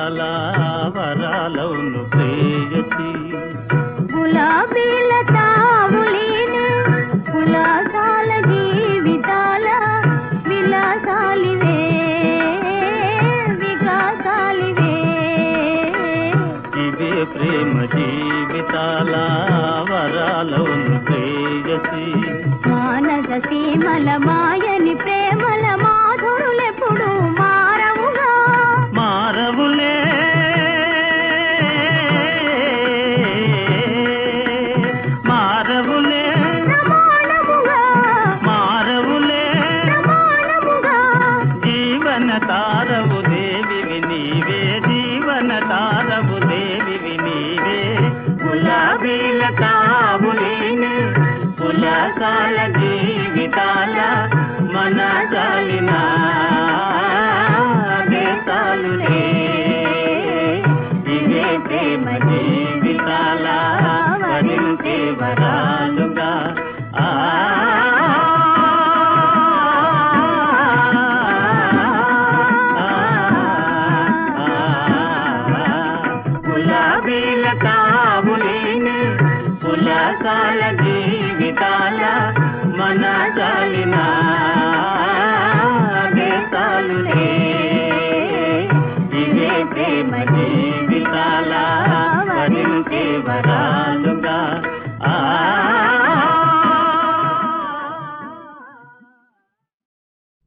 జీవితాల వరాలవును ప్రేయసి గులాబీల తావులేని కులాసాల జీవితాల విలాసాలివే వికాసాలివే ఇవే ప్రేమ జీవితాల వరాలవును ప్రేయసి మానస సీమల మాయని ప్రేమల మాధురులెప్పుడు మారవుగా మారవులే మారవులే ప్రమాణముగా మారవులే ప్రమాణముగా జీవన తారవు దేవివి నీవే జీవన తారవు దేవివి నీవే గులాబీల తావులేని పులకాల జీవితాల మన జాలిన దేశాలులే ఇవే ప్రేమ జీవితాల వరించే వరాలుగా ఆ గులాబీల తావులేని పులకాల జీవితాల మన జాలిన దేశాలులే ఇవే ప్రేమ జీవితాల వరించే వరా